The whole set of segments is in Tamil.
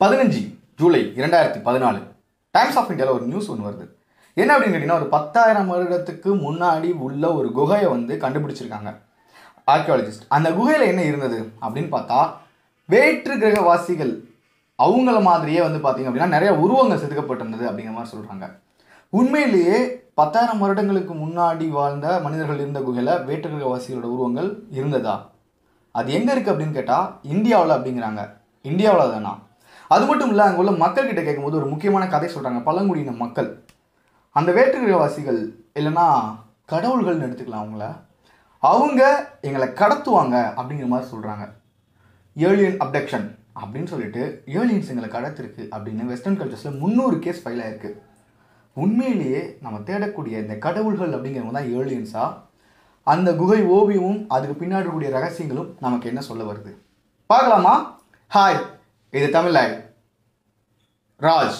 பதினஞ்சு ஜூலை இரண்டாயிரத்தி பதினாலு டைம்ஸ் ஆஃப் இந்தியாவில் ஒரு நியூஸ் ஒன்று வருது என்ன அப்படின்னு கேட்டிங்கன்னா ஒரு பத்தாயிரம் வருடத்துக்கு முன்னாடி உள்ள ஒரு குகையை வந்து கண்டுபிடிச்சிருக்காங்க ஆர்கியாலஜிஸ்ட் அந்த குகையில் என்ன இருந்தது அப்படின்னு பார்த்தா வேற்று கிரகவாசிகள் அவங்கள மாதிரியே வந்து பார்த்தீங்க அப்படின்னா நிறைய உருவங்கள் செதுக்கப்பட்டிருந்தது அப்படிங்கிற மாதிரி சொல்கிறாங்க உண்மையிலேயே பத்தாயிரம் வருடங்களுக்கு முன்னாடி வாழ்ந்த மனிதர்கள் இருந்த குகையில் வேற்று கிரகவாசிகளோட உருவங்கள் இருந்ததா அது எங்கே இருக்குது அப்படின்னு கேட்டால் இந்தியாவில் அப்படிங்கிறாங்க இந்தியாவில் தானா அது மட்டும் இல்லை அங்கே உள்ள மக்கள்கிட்ட கேட்கும்போது ஒரு முக்கியமான கதை சொல்கிறாங்க பழங்குடியின மக்கள் அந்த வேற்று கிரகவாசிகள் இல்லைன்னா கடவுள்கள்னு எடுத்துக்கலாம் அவங்கள அவங்க எங்களை கடத்துவாங்க அப்படிங்கிற மாதிரி சொல்கிறாங்க ஏலியன் அப்டக்ஷன் அப்படின்னு சொல்லிட்டு ஏலியன்ஸ் எங்களை கடத்திருக்கு அப்படின்னு வெஸ்டர்ன் கல்ச்சர்ஸில் முந்நூறு கேஸ் ஃபைல் ஆயிருக்கு உண்மையிலேயே நம்ம தேடக்கூடிய இந்த கடவுள்கள் அப்படிங்கிறவங்க தான் ஏலியன்ஸா அந்த குகை ஓவியமும் அதுக்கு பின்னாடி இருக்கக்கூடிய ரகசியங்களும் நமக்கு என்ன சொல்ல வருது பார்க்கலாமா ஹாய் இது தமிழ் லைவ் ராஜ்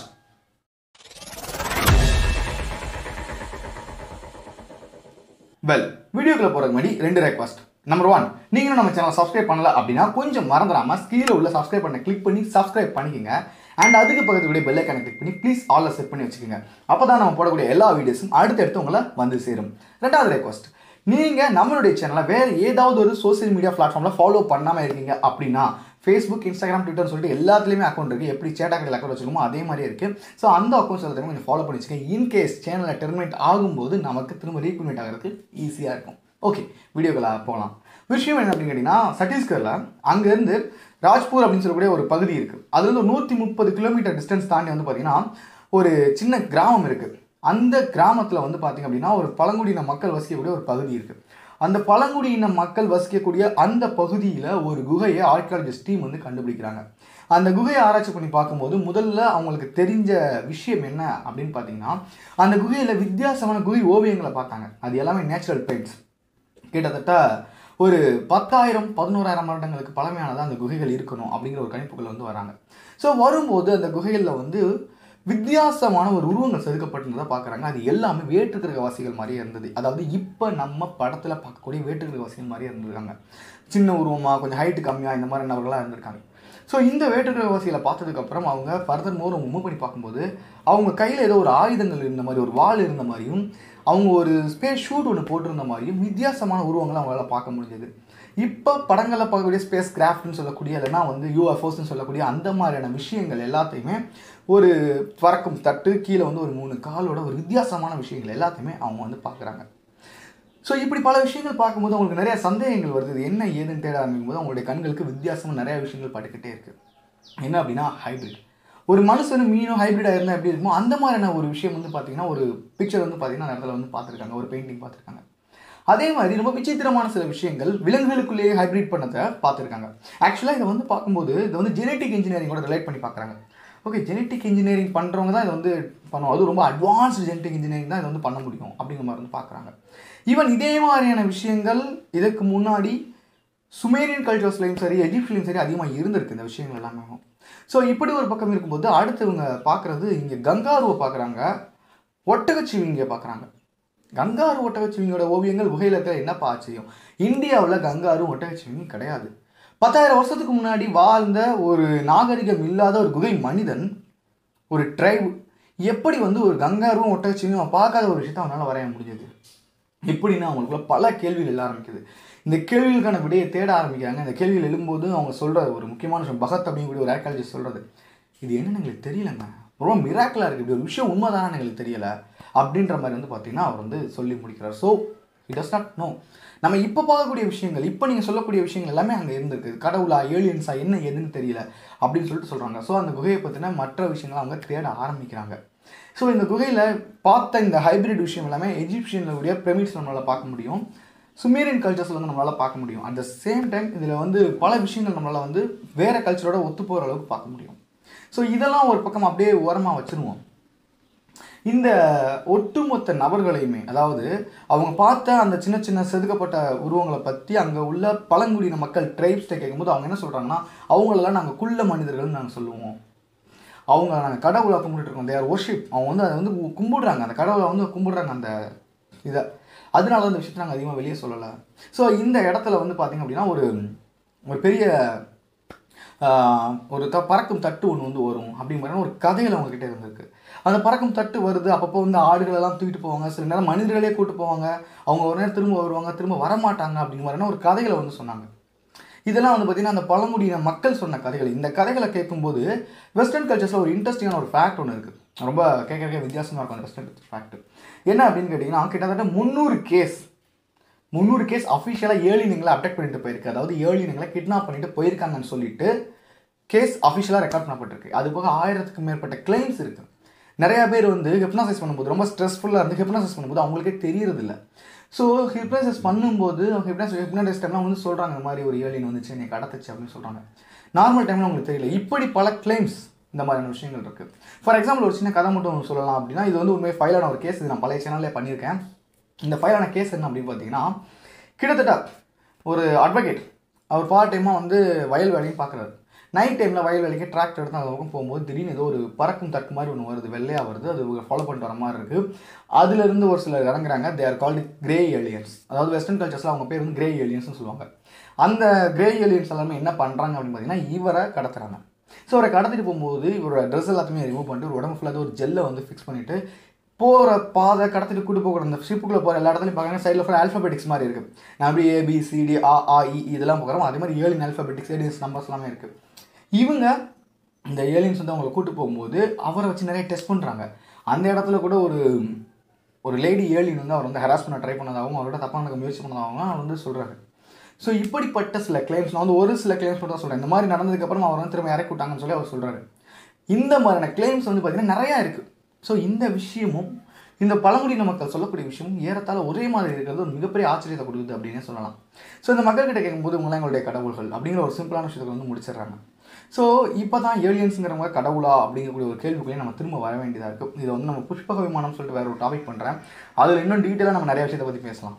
வெல் வீடியோக்குள்ள போகிறதுக்கு முன்னாடி ரெண்டு ரெக்வஸ்ட் நம்பர் ஒன் நீங்களும் நம்ம சேனல் சப்ஸ்கிரைப் பண்ணல அப்படின்னா கொஞ்சம் மறந்துடாம கீழே உள்ள சப்ஸ்கிரைப் பண்ண கிளிக் பண்ணி சப்ஸ்கிரைப் பண்ணிக்கோங்க அண்ட் அதுக்கு பக்கத்துக்கூடிய பெல் ஐக்கானை கிளிக் பண்ணி ப்ளீஸ் ஆல்ல செட் பண்ணி வச்சுக்கோங்க அப்போ தான் நம்ம போடக்கூடிய எல்லா வீடியோஸும் அடுத்தடுத்து உங்களை வந்து சேரும் ரெண்டாவது ரெக்வஸ்ட் நீங்கள் நம்மளுடைய சேனலை வேறு ஏதாவது ஒரு சோஷியல் மீடியா பிளாட்ஃபார்மில் ஃபாலோ பண்ணாமல் இருக்கீங்க அப்படின்னா ஃபேஸ்புக் இன்ஸ்டாகிராம் ட்விட்டர் சொல்லிட்டு எல்லாத்துலேயுமே அக்கௌண்ட் இருக்குது எப்படி சேட்டாக்கில் அக்கௌண்ட் வச்சுக்கோமோ அதே மாதிரியே இருக்குது ஸோ அந்த அக்கௌண்ட்ஸ் எல்லாத்தையுமே கொஞ்சம் ஃபாலோ பண்ணி வச்சுக்கோங்க இன்கேஸ் சேனலில் டெர்மினேட் ஆகும்போது நமக்கு திரும்ப ரீக்ரூட்மெண்ட் ஆகிறதுக்கு ஈஸியாக இருக்கும் ஓகே வீடியோக்களை போகலாம் விஷயம் என்ன அப்படின்னு கேட்டிங்கன்னா சத்தீஸ்கரில் அங்கேருந்து ராஜ்பூர் அப்படின்னு சொல்லக்கூடிய ஒரு பகுதி இருக்குது அதுலேருந்து ஒரு நூற்றி முப்பது கிலோமீட்டர் டிஸ்டன்ஸ் தாண்டி வந்து பார்த்திங்கன்னா ஒரு சின்ன கிராமம் இருக்குது அந்த கிராமத்தில் வந்து பார்த்திங்க அப்படின்னா ஒரு பழங்குடியின மக்கள் வசிக்கக்கூடிய ஒரு பகுதி இருக்குது அந்த பழங்குடியின மக்கள் வசிக்கக்கூடிய அந்த பகுதியில் ஒரு குகையை ஆர்கியாலஜிஸ்ட் டீம் வந்து கண்டுபிடிக்கிறாங்க அந்த குகையை ஆராய்ச்சி பண்ணி பார்க்கும்போது முதல்ல அவங்களுக்கு தெரிஞ்ச விஷயம் என்ன அப்படின்னு பார்த்தீங்கன்னா அந்த குகையில் வித்தியாசமான குகை ஓவியங்களை பார்த்தாங்க அது எல்லாமே நேச்சுரல் பெயிண்ட்ஸ் கிட்டத்தட்ட ஒரு பத்தாயிரம் பதினோராயிரம் வருடங்களுக்கு பழமையானதாக அந்த குகைகள் இருக்கணும் அப்படிங்கிற ஒரு கணிப்புகள் வந்து வராங்க ஸோ வரும்போது அந்த குகைகளில் வந்து வித்தியாசமான ஒரு உருவங்கள் செதுக்கப்பட்டிருந்ததை பார்க்குறாங்க அது எல்லாமே வேற்றுக்கிரகவாசிகள் மாதிரியே இருந்தது அதாவது இப்போ நம்ம படத்தில் பார்க்கக்கூடிய வேற்றுக்கிரகவாசிகள் மாதிரியே இருந்திருக்காங்க சின்ன உருவமாக கொஞ்சம் ஹைட்டு கம்மியாக இந்த மாதிரி நபர்களாக இருந்திருக்காங்க ஸோ இந்த வேற்றுக்கிரகவாசிகளை பார்த்ததுக்கப்புறம் அவங்க ஃபர்தர் மோர் அவங்க மூவ் பண்ணி பார்க்கும்போது அவங்க கையில் ஏதோ ஒரு ஆயுதங்கள் இருந்த மாதிரி ஒரு வாள் இருந்த மாதிரியும் அவங்க ஒரு ஸ்பேஸ் ஷூட் ஒன்று போட்டிருந்த மாதிரியும் வித்தியாசமான உருவங்களை அவங்களால பார்க்க முடிஞ்சது இப்போ படங்களில் பார்க்கக்கூடிய ஸ்பேஸ் கிராஃப்ட்னு சொல்லக்கூடிய இல்லைனா வந்து யூஎஃப்ஓஸ்னு சொல்லக்கூடிய அந்த மாதிரியான விஷயங்கள் எல்லாத்தையுமே ஒரு பறக்கும் தட்டு கீழே வந்து ஒரு மூணு காலோட ஒரு வித்தியாசமான விஷயங்கள் எல்லாத்தையுமே அவங்க வந்து பார்க்குறாங்க ஸோ இப்படி பல விஷயங்கள் பார்க்கும்போது அவங்களுக்கு நிறைய சந்தேகங்கள் வருது இது என்ன ஏதுன்னு தேட ஆரம்பிக்கும் போது அவங்களுடைய கண்களுக்கு வித்தியாசமாக நிறைய விஷயங்கள் பட்டுக்கிட்டே இருக்குது என்ன அப்படின்னா ஹைப்ரிட் ஒரு மனுஷனும் மீனும் ஹைப்ரிடாக இருந்தால் எப்படி இருக்குமோ அந்த மாதிரியான ஒரு விஷயம் வந்து பார்த்தீங்கன்னா ஒரு பிக்சர் வந்து பார்த்தீங்கன்னா அந்த இடத்துல வந்து பார்த்துருக்காங்க ஒரு பெயிண்டிங் பார்த்துருக்காங்க அதே மாதிரி ரொம்ப விசித்திரமான சில விஷயங்கள் விலங்குகளுக்குள்ளேயே ஹைப்ரிட் பண்ணதை பார்த்துருக்காங்க ஆக்சுவலாக இதை வந்து பார்க்கும்போது இதை வந்து ஜெனட்டிக் இன்ஜினியரிங்கோட ரிலேட் பண்ணி பார்க்குறாங்க ஓகே ஜெனட்டிக் இன்ஜினியரிங் பண்ணுறவங்க தான் இதை வந்து பண்ணுவோம் அது ரொம்ப அட்வான்ஸ்டு ஜெனட்டிக் இன்ஜினியரிங் தான் இதை வந்து பண்ண முடியும் அப்படிங்கிற மாதிரி வந்து பார்க்குறாங்க ஈவன் இதே மாதிரியான விஷயங்கள் இதற்கு முன்னாடி சுமேரியன் கல்ச்சர்ஸ்லையும் சரி எஜிப்ட்லையும் சரி அதிகமாக இருந்திருக்கு இந்த விஷயங்கள் எல்லாமே ஸோ இப்படி ஒரு பக்கம் இருக்கும்போது அடுத்து இவங்க பார்க்குறது இங்கே கங்காருவை பார்க்குறாங்க ஒட்டகச்சிவிங்க பார்க்குறாங்க கங்காரு ஒட்டகச்சிவிங்கியோட ஓவியங்கள் குகையில் இருக்கிற என்னப்பா ஆச்சரியம் இந்தியாவில் கங்காரு ஒட்டகச்சிவிங்கி கிடையாது பத்தாயிரம் வருஷத்துக்கு முன்னாடி வாழ்ந்த ஒரு நாகரிகம் இல்லாத ஒரு குகை மனிதன் ஒரு ட்ரைப் எப்படி வந்து ஒரு கங்காரும் ஒட்டகச்சிவியும் பார்க்காத ஒரு விஷயத்தை அவனால் வரைய முடிஞ்சது இப்படின்னு அவங்களுக்குள்ள பல கேள்விகள் எல்லாம் ஆரம்பிக்குது இந்த கேள்விகளுக்கான விடையை தேட ஆரம்பிக்கிறாங்க இந்த கேள்விகள் எழும்போது அவங்க சொல்கிற ஒரு முக்கியமான விஷயம் பகத் அப்படிங்கக்கூடிய ஒரு ஆர்காலஜிஸ்ட் சொல்கிறது இது என்னன்னு எங்களுக்கு தெரியலங்க ரொம்ப மிராக்கலாக இருக்குது இப்படி ஒரு விஷயம் உண்மைதானு எங்களுக்கு தெரியலை அப்படின்ற மாதிரி வந்து பார்த்தீங்கன்னா அவர் வந்து சொல்லி முடிக்கிறார் so it does not know நம்ம இப்போ பார்க்கக்கூடிய விஷயங்கள் இப்போ நீங்கள் சொல்லக்கூடிய விஷயங்கள் எல்லாமே அங்கே இருந்திருக்கு கடவுளா ஏலியன்ஸா என்ன எதுன்னு தெரியல அப்படின்னு சொல்லிட்டு சொல்கிறாங்க ஸோ அந்த குகையை பற்றின மற்ற விஷயங்களை அவங்க தேட ஆரம்பிக்கிறாங்க ஸோ இந்த குகையில் பார்த்த இந்த ஹைப்ரிட் விஷயம் எல்லாமே எஜிப்சியனில் கூடிய பிரமிட்ஸ் நம்மளால் பார்க்க முடியும் சுமேரியன் கல்ச்சர்ஸில் வந்து நம்மளால் பார்க்க முடியும் அட் த சேம் டைம் இதில் வந்து பல விஷயங்கள் நம்மளால் வந்து வேறு கல்ச்சரோட ஒத்து போகிற அளவுக்கு பார்க்க முடியும் ஸோ இதெல்லாம் ஒரு பக்கம் அப்படியே ஓரமாக வச்சுருவோம் இந்த ஒட்டுமொத்த நபர்களையுமே அதாவது அவங்க பார்த்த அந்த சின்ன சின்ன செதுக்கப்பட்ட உருவங்களை பற்றி அங்கே உள்ள பழங்குடியின மக்கள் ட்ரைப்ஸ்ட்டை கேட்கும்போது அவங்க என்ன சொல்கிறாங்கன்னா அவங்களெல்லாம் நாங்கள் குள்ள மனிதர்கள்னு நாங்கள் சொல்லுவோம் அவங்க நாங்கள் கடவுளை கும்பிட்டு இருக்கோம் தேர் ஒர்ஷிப் அவங்க வந்து அதை வந்து கும்பிடுறாங்க அந்த கடவுளை வந்து கும்பிடுறாங்க அந்த இதை அதனால அந்த விஷயத்தை நாங்கள் அதிகமாக வெளியே சொல்லலை ஸோ இந்த இடத்துல வந்து பார்த்திங்க அப்படின்னா ஒரு ஒரு பெரிய ஆஹ், ஒரு த பறக்கும் தட்டு ஒன்று வந்து வரும் அப்படிங்கிற மாதிரி ஒரு கதைகள் அவங்க கிட்ட இருந்திருக்கு அந்த பறக்கும் தட்டு வருது அப்பப்போ வந்து ஆடுகள் எல்லாம் தூக்கிட்டு போவாங்க சில நேரம் மனிதர்களே கூட்டு போவாங்க அவங்க ஒரு நேரம் திரும்ப வருவாங்க திரும்ப வரமாட்டாங்க அப்படிங்கிற மாதிரியான ஒரு கதைகளை வந்து சொன்னாங்க இதெல்லாம் வந்து பார்த்தீங்கன்னா அந்த பழங்குடியின மக்கள் சொன்ன கதைகள் இந்த கதைகளை கேட்கும்போது வெஸ்டர்ன் கல்ச்சர்ஸில் ஒரு இன்ட்ரெஸ்டிங்கான ஒரு ஃபேக்ட் ஒன்று இருக்குது ரொம்ப கேட்க வித்தியாசமாக இருக்கும் அந்த வெஸ்டர்ன் ஃபேக்ட் என்ன அப்படின்னு கேட்டிங்கன்னா கிட்டத்தட்ட முந்நூறு கேஸ் முந்நூறு கேஸ் அஃபிஷியலாக ஏழினங்களை அட்டாக் பண்ணிட்டு போயிருக்கு அதாவது ஏழினங்களை கிட்னாப் பண்ணிட்டு போயிருக்காங்கன்னு சொல்லிட்டு கேஸ் அஃபிஷியலாக ரெக்கார்ட் பண்ணப்பட்டிருக்கு அது போக ஆயிரத்துக்கும் மேற்பட்ட கிளைம்ஸ் இருக்குது நிறைய பேர் வந்து ஹிப்னாசைஸ் பண்ணும்போது ரொம்ப ஸ்ட்ரெஸ்ஃபுல்லாக இருந்து ஹிப்னாசைஸ் பண்ணும்போது அவங்களுக்கே தெரியறதில்ல ஸோ ஹிப்னாசைஸ் பண்ணும்போது ஹிப்னாஸ் ஹிப்னாடைஸ் டைம்லாம் வந்து சொல்கிறாங்க இந்த மாதிரி ஒரு ஏழின் வந்துச்சு என்னை கடத்துச்சு அப்படின்னு சொல்கிறாங்க நார்மல் டைமில் உங்களுக்கு தெரியல இப்படி பல கிளைம்ஸ் இந்த மாதிரியான விஷயங்கள் இருக்குது ஃபார் எக்ஸாம்பிள் ஒரு சின்ன கதை மட்டும் சொல்லலாம் அப்படின்னா இது வந்து உண்மையை ஃபைலான ஒரு கேஸ் இது நான் பழைய சேனல்லே பண்ணியிருக்கேன் இந்த ஃபைலான கேஸ் என்ன அப்படின்னு பார்த்தீங்கன்னா கிட்டத்தட்ட ஒரு அட்வொகேட் அவர் பார்ட் டைமாக வந்து வயல் வேலையும் பார்க்குறாரு நைட் டைமில் வயல் வேலைக்கு டிராக்டர் எடுத்து அந்த பக்கம் போகும்போது திடீர்னு ஏதோ ஒரு பறக்கும் தட்டு மாதிரி ஒன்று வருது வெள்ளையாக வருது அது ஃபாலோ பண்ணிட்டு வர மாதிரி இருக்குது அதுலேருந்து ஒரு சிலர் இறங்குறாங்க they are called grey aliens அதாவது வெஸ்டர்ன் கல்ச்சர்ஸில் அவங்க பேர் வந்து கிரே ஏலியன்ஸ்னு சொல்லுவாங்க அந்த கிரே ஏலியன்ஸ் எல்லாமே என்ன பண்ணுறாங்க அப்படின்னு பார்த்தீங்கன்னா இவரை கடத்துறாங்க ஸோ அவரை கடத்திட்டு போகும்போது இவரோட ட்ரெஸ் எல்லாத்தையுமே ரிமூவ் பண்ணிட்டு ஒரு உடம்பு ஃபுல்லாக ஒரு ஜெல்லை வந்து ஃபிக்ஸ் பண்ணிவிட்டு போகிற பாதை கடத்திட்டு கூட்டு போகிற அந்த ஷிப்புக்குள்ளே போகிற எல்லா இடத்துலையும் பார்க்குறாங்க சைடில் ஃபுல்லாக ஆல்ஃபபெட்டிக்ஸ் மாதிரி இருக்குது நான் அப்படி ஏபிசிடி ஆ ஆ இ இதெல்லாம் பார்க்குறோம் அதே மாதிரி ஏழு ஆல்ஃபபெட்டிக்ஸ் ஏடிஎஸ் நம்பர்ஸ் எல்லாமே இருக்குது இவங்க இந்த ஏலியன்ஸ் வந்து அவங்களை கூட்டு போகும்போது அவரை வச்சு நிறைய டெஸ்ட் பண்ணுறாங்க அந்த இடத்துல கூட ஒரு ஒரு லேடி ஏலியன் வந்து அவர் வந்து ஹராஸ் பண்ண ட்ரை பண்ணதாகவும் அவரோட தப்பாக நடக்க முயற்சி பண்ணதாகவும் அவர் வந்து சொல்கிறாரு ஸோ இப்படிப்பட்ட சில கிளைம்ஸ் நான் வந்து ஒரு சில கிளைம்ஸ் மட்டும் தான் சொல்கிறேன் இந்த மாதிரி நடந்ததுக்கப்புறம் அவர் வந்து திரும்ப இறக்கி விட்டாங்கன்னு சொல்லி அவர் சொல்கிறாரு இந்த மாதிரியான கிளைம்ஸ் வந்து பார்த்திங்கன்னா நிறையா இருக்குது ஸோ இந்த விஷயமும் இந்த பழங்குடியின மக்கள் சொல்லக்கூடிய விஷயமும் ஏறத்தாழ ஒரே மாதிரி இருக்கிறது ஒரு மிகப்பெரிய ஆச்சரியத்தை கொடுக்குது அப்படின்னே சொல்லலாம் ஸோ இந்த மக்கள்கிட்ட கேட்கும்போது இவங்களாம் எங்களுடைய கடவுள்கள் அப்படிங்கிற ஒரு சிம்பிளான விஷயத்தை வந்து முடிச்சிடுறாங்க ஸோ இப்போ தான் ஏலியன்ஸுங்கிறவங்க கடவுளா அப்படிங்கக்கூடிய ஒரு கேள்விக்குள்ளேயே நம்ம திரும்ப வர வேண்டியதாக இருக்குது இதை வந்து நம்ம புஷ்பக விமானம் சொல்லிட்டு வேற ஒரு டாபிக் பண்ணுறேன் அதில் இன்னும் டீட்டெயிலாக நம்ம நிறைய விஷயத்தை பற்றி பேசலாம்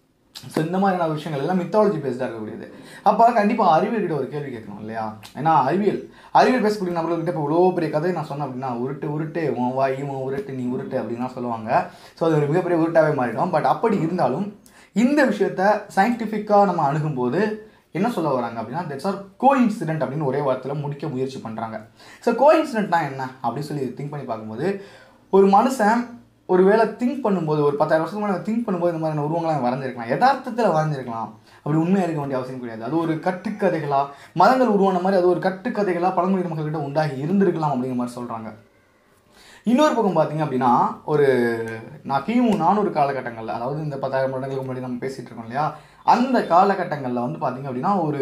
ஸோ இந்த மாதிரியான விஷயங்கள் எல்லாம் மித்தாலஜி பேஸ்டாக இருக்கக்கூடியது அப்போ கண்டிப்பாக அறிவியல் கிட்ட ஒரு கேள்வி கேட்கணும் இல்லையா ஏன்னா அறிவியல் அறிவியல் பேசக்கூடிய நபர்கள்கிட்ட இப்போ இவ்வளோ பெரிய கதையை நான் சொன்னேன் அப்படின்னா உருட்டு உருட்டு உன் வாய் உன் உருட்டு நீ உருட்டு அப்படின்லாம் சொல்லுவாங்க ஸோ அது ஒரு மிகப்பெரிய உருட்டாவே மாறிடும் பட் அப்படி இருந்தாலும் இந்த விஷயத்த சயின்டிஃபிக்காக நம்ம அணுகும்போது என்ன சொல்ல வராங்க அப்படின்னா தட்ஸ் ஆர் கோ இன்சிடென்ட் அப்படின்னு ஒரே வாரத்தில் முடிக்க முயற்சி பண்ணுறாங்க ஸோ கோ இன்சிடென்ட்னா என்ன அப்படின்னு சொல்லி திங்க் பண்ணி பார்க்கும்போது ஒரு மனுஷன் ஒரு வேளை திங்க் பண்ணும்போது ஒரு பத்தாயிரம் வருஷத்துக்கு முன்னாடி திங்க் பண்ணும்போது இந்த மாதிரியான உருவங்களாம் வரைஞ்சிருக்கலாம் யதார்த்தத்தில் வரைஞ்சிருக்கலாம் அப்படி உண்மையாக இருக்க வேண்டிய அவசியம் கிடையாது அது ஒரு கட்டுக்கதைகளா மதங்கள் உருவான மாதிரி அது ஒரு கட்டுக்கதைகளா பழங்குடியின மக்கள்கிட்ட உண்டாகி இருந்திருக்கலாம் அப்படிங்கிற மாதிரி சொல்கிறாங்க இன்னொரு பக்கம் பார்த்தீங்க அப்படின்னா ஒரு நான் கிமு நானூறு காலகட்டங்களில் அதாவது இந்த பத்தாயிரம் வருடங்களுக்கு முன்னாடி நம்ம பேசிகிட்டு இருக்கோம் இல்லையா அந்த காலகட்டங்களில் வந்து பார்த்தீங்க அப்படின்னா ஒரு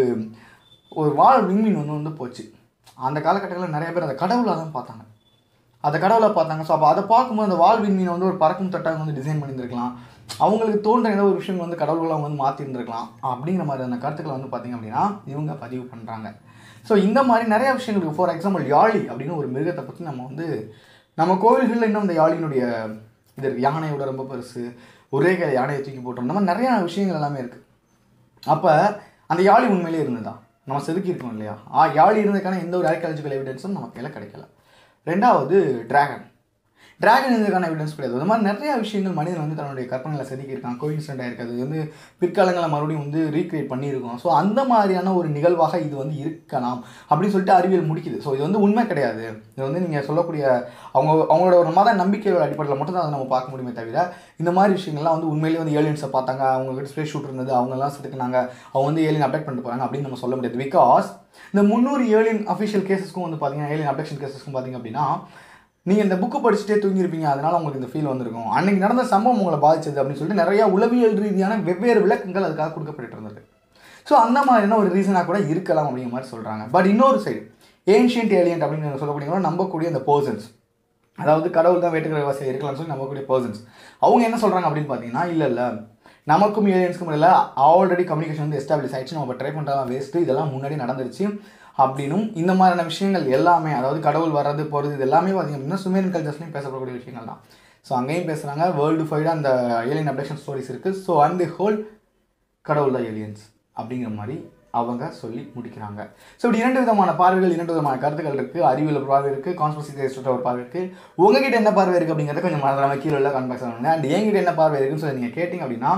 ஒரு வாழ் விண்மீன் ஒன்று வந்து போச்சு அந்த காலகட்டங்களில் நிறைய பேர் அதை கடவுளாக தான் பார்த்தாங்க அதை கடவுளை பார்த்தாங்க ஸோ அப்போ அதை பார்க்கும்போது அந்த வால் விண்மீனை வந்து ஒரு பறக்கும் தட்டாக வந்து டிசைன் பண்ணியிருந்திருக்கலாம் அவங்களுக்கு தோன்ற ஏதோ ஒரு விஷயம் வந்து கடவுள்களை அவங்க வந்து மாற்றிருந்துருக்கலாம் அப்படிங்கிற மாதிரி அந்த கருத்துக்களை வந்து பார்த்தீங்க அப்படின்னா இவங்க பதிவு பண்ணுறாங்க ஸோ இந்த மாதிரி நிறைய விஷயங்களுக்கு ஃபார் எக்ஸாம்பிள் யாழி அப்படின்னு ஒரு மிருகத்தை பற்றி நம்ம வந்து நம்ம கோவில்களில் இன்னும் இந்த யாழினுடைய இது இருக்குது யானையோட ரொம்ப பெருசு ஒரே கை யானையை தூக்கி போட்டோம் இந்த மாதிரி நிறைய விஷயங்கள் எல்லாமே இருக்குது அப்போ அந்த யாழி உண்மையிலே இருந்ததா நம்ம செதுக்கி இருக்கோம் இல்லையா ஆ யாழி இருந்ததுக்கான எந்த ஒரு ஆர்கியாலஜிக்கல் எவிடன்ஸும் நமக்கு கையில் கிடைக்கல ரெண்டாவது டிராகன் டிராகன் இருந்ததுக்கான எவிடன்ஸ் கிடையாது அது மாதிரி நிறைய விஷயங்கள் மனிதன் வந்து தன்னுடைய கற்பனைகளை செதுக்கியிருக்கான் கோயின்சிடென்ட்டாக இருக்குது அது வந்து பிற்காலங்களில் மறுபடியும் வந்து ரீக்ரியேட் பண்ணியிருக்கோம் ஸோ அந்த மாதிரியான ஒரு நிகழ்வாக இது வந்து இருக்கலாம் அப்படின்னு சொல்லிட்டு அறிவியல் முடிக்குது ஸோ இது வந்து உண்மை கிடையாது இது வந்து நீங்கள் சொல்லக்கூடிய அவங்க அவங்களோட ஒரு மத நம்பிக்கையோட அடிப்படையில் மட்டும் தான் அதை நம்ம பார்க்க முடியுமே தவிர இந்த மாதிரி விஷயங்கள்லாம் வந்து உண்மையிலேயே வந்து ஏலியன்ஸை பார்த்தாங்க அவங்ககிட்ட ஸ்பேஸ் ஷூட் இருந்தது அவங்கெல்லாம் செதுக்குனாங்க அவங்க வந்து ஏலியன் அப்டேட் பண்ணிட்டு போகிறாங்க அப்படின்னு நம்ம சொல்ல முடியாது பிகாஸ் இந்த முந்நூறு ஏலியன் அஃபிஷியல் கேசஸ்க்கும் வந்து பார்த்தீங்கன்னா ஏலியன் அப்டேஷன் கேசஸ்க்கும் பார்த்தீங்க அப்படின்னா நீங்கள் இந்த புக்கு படிச்சுட்டே தூங்கியிருப்பீங்க அதனால உங்களுக்கு இந்த ஃபீல் வந்திருக்கும் அன்னைக்கு நடந்த சம்பவம் உங்களை பாதிச்சது அப்படின்னு சொல்லிட்டு நிறைய உளவியல் ரீதியான வெவ்வேறு விளக்கங்கள் அதுக்காக கொடுக்கப்பட்டு இருந்தது ஸோ அந்த மாதிரியான ஒரு ரீசனாக கூட இருக்கலாம் அப்படிங்கிற மாதிரி சொல்கிறாங்க பட் இன்னொரு சைடு ஏன்ஷியன்ட் ஏலியன்ட் அப்படின்னு சொல்லக்கூடிய நம்பக்கூடிய அந்த பர்சன்ஸ் அதாவது கடவுள் தான் வேட்டுக்கிற வசதி இருக்கலாம்னு சொல்லி நம்பக்கூடிய பர்சன்ஸ் அவங்க என்ன சொல்கிறாங்க அப்படின்னு பார்த்தீங்கன்னா இல்லை இல்லை நமக்கும் ஏலியன்ஸ்க்கும் இல்லை ஆல்ரெடி கம்யூனிகேஷன் வந்து எஸ்டாப்ளிஷ் ஆயிடுச்சு நம்ம ட்ரை பண்ணுறதெல்லாம் வேஸ்ட்டு இதெல்லாம் முன்னாடி நடந்துருச்சு அப்படின்னும் இந்த மாதிரியான விஷயங்கள் எல்லாமே அதாவது கடவுள் வர்றது போகிறது இது எல்லாமே பார்த்திங்க அப்படின்னா சுமேரியன் கல்ச்சர்ஸ்லையும் பேசப்படக்கூடிய விஷயங்கள் தான் ஸோ அங்கேயும் பேசுகிறாங்க வேர்ல்டு ஃபைடாக அந்த ஏலியன் அப்டேஷன் ஸ்டோரிஸ் இருக்குது ஸோ அண்ட் தி ஹோல் கடவுள் தான் ஏலியன்ஸ் அப்படிங்கிற மாதிரி அவங்க சொல்லி முடிக்கிறாங்க ஸோ இப்படி இரண்டு விதமான பார்வைகள் இரண்டு விதமான கருத்துக்கள் இருக்குது அறிவியல் ஒரு பார்வை இருக்குது கான்ஸ்பரசி தேஸ்ட் ஒரு பார்வை இருக்குது உங்ககிட்ட என்ன பார்வை இருக்குது அப்படிங்கிறத கொஞ்சம் மறந்துடாம கீழே உள்ள கான்பாக்ஸ் பண்ணுங்க அண்ட் என்கிட்ட என்ன பார்வை இருக்குன்னு சொல்லி நீங்கள் கேட்டிங்க அப்படின்னா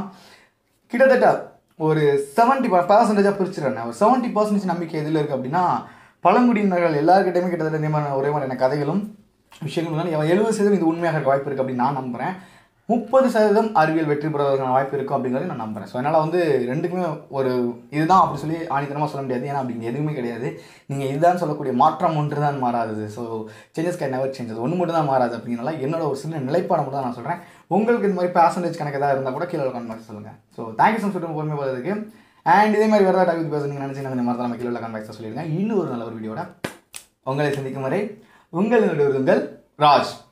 கிட்டத்தட்ட ஒரு செவன்ட்டி பர்சன்டேஜாக பிரிச்சிடறேன் ஒரு செவன்ட்டி பர்சன்டேஜ் நம்பிக்கை எதில் இருக்குது அப்படின்னா பழங்குடியினர்கள் எல்லாருக்கிட்டையுமே கிட்டத்தட்ட இதே மாதிரி ஒரே மாதிரியான கதைகளும் விஷயங்களும் எழுபது சதவீதம் இது உண்மையாக இருக்க வாய்ப்பு இருக்குது அப்படின்னு நான் நம்புகிறேன் முப்பது சதவீதம் அறிவியல் வெற்றி பெறுவதற்கான வாய்ப்பு இருக்கும் அப்படிங்கிறது நான் நம்புறேன் ஸோ அதனால் வந்து ரெண்டுக்குமே ஒரு இதுதான் அப்படி சொல்லி ஆணித்தனமாக சொல்ல முடியாது ஏன்னா அப்படி எதுவுமே கிடையாது நீங்கள் இதுதான் சொல்லக்கூடிய மாற்றம் ஒன்று தான் மாறாது so changes can never changes ஒன்று மட்டும் தான் மாறாது அப்படிங்கிறனால என்னோட ஒரு சின்ன நிலைப்பாடு மட்டும் தான் நான் சொல்கிறேன் உங்களுக்கு இந்த மாதிரி பர்சன்டேஜ் கணக்கு ஏதாவது இருந்தால் கூட கீழே கமெண்ட் சொல்லுங்கள் ஸோ தேங்க்யூ ஸோ சொல்லிட்டு பொறுமை போகிறதுக்கு அண்ட் இதே மாதிரி வேறு டாபிக் பேச நீங்கள் நினச்சிங்கன்னா இந்த மாதிரி தான் நம்ம கீழே கமெண்ட் சொல்லிடுங்க இன்னும் ஒரு நல்ல ஒரு வீடியோட உங்களை சந்திக்கும் வரை உங்களுடைய உங்கள் ராஜ்